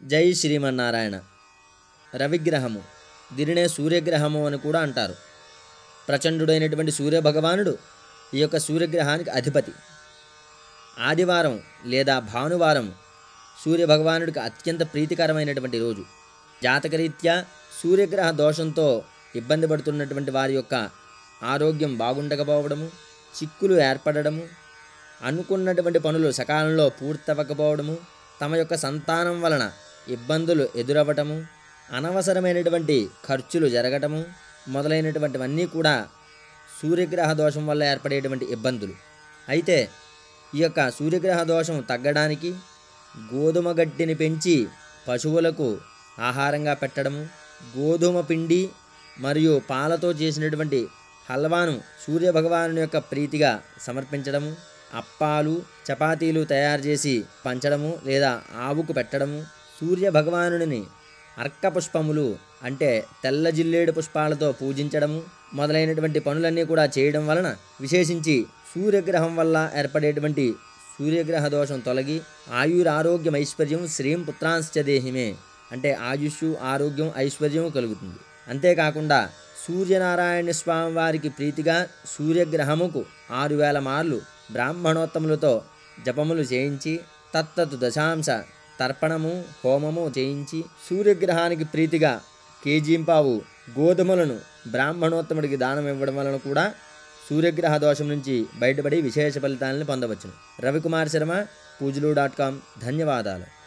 జై శ్రీమన్నారాయణ రవిగ్రహము దీనినే సూర్యగ్రహము అని కూడా అంటారు ప్రచండుడైనటువంటి సూర్యభగవానుడు ఈ యొక్క సూర్యగ్రహానికి అధిపతి ఆదివారం లేదా భానువారం సూర్యభగవానుడికి అత్యంత ప్రీతికరమైనటువంటి రోజు జాతకరీత్యా సూర్యగ్రహ దోషంతో ఇబ్బంది పడుతున్నటువంటి వారి యొక్క ఆరోగ్యం బాగుండకపోవడము చిక్కులు ఏర్పడడము అనుకున్నటువంటి పనులు సకాలంలో పూర్తవ్వకపోవడము తమ యొక్క సంతానం వలన ఇబ్బందులు ఎదురవ్వటము అనవసరమైనటువంటి ఖర్చులు జరగటము మొదలైనటువంటివన్నీ కూడా సూర్యగ్రహ దోషం వల్ల ఏర్పడేటువంటి ఇబ్బందులు అయితే ఈ యొక్క సూర్యగ్రహ దోషం తగ్గడానికి గోధుమ గడ్డిని పెంచి పశువులకు ఆహారంగా పెట్టడము గోధుమ పిండి మరియు పాలతో చేసినటువంటి హల్వాను సూర్యభగవాను యొక్క ప్రీతిగా సమర్పించడము అప్పాలు చపాతీలు తయారు చేసి పంచడము లేదా ఆవుకు పెట్టడము సూర్య భగవానుడిని అర్క పుష్పములు అంటే తెల్ల జిల్లేడు పుష్పాలతో పూజించడము మొదలైనటువంటి పనులన్నీ కూడా చేయడం వలన విశేషించి సూర్యగ్రహం వల్ల ఏర్పడేటువంటి సూర్యగ్రహ దోషం తొలగి ఆయురారోగ్యం ఐశ్వర్యం శ్రీం పుత్రాంశ్చ దేహిమే అంటే ఆయుష్ ఆరోగ్యం ఐశ్వర్యం కలుగుతుంది అంతేకాకుండా సూర్యనారాయణ స్వామి వారికి ప్రీతిగా సూర్యగ్రహముకు ఆరు వేల మార్లు బ్రాహ్మణోత్తములతో జపములు చేయించి తత్తతు దశాంశ తర్పణము హోమము చేయించి సూర్యగ్రహానికి ప్రీతిగా కేజీంపావు గోధుమలను బ్రాహ్మణోత్తముడికి దానం ఇవ్వడం వలన కూడా సూర్యగ్రహ దోషం నుంచి బయటపడి విశేష ఫలితాలను పొందవచ్చును రవికుమార్ శర్మ పూజలు డాట్ కామ్ ధన్యవాదాలు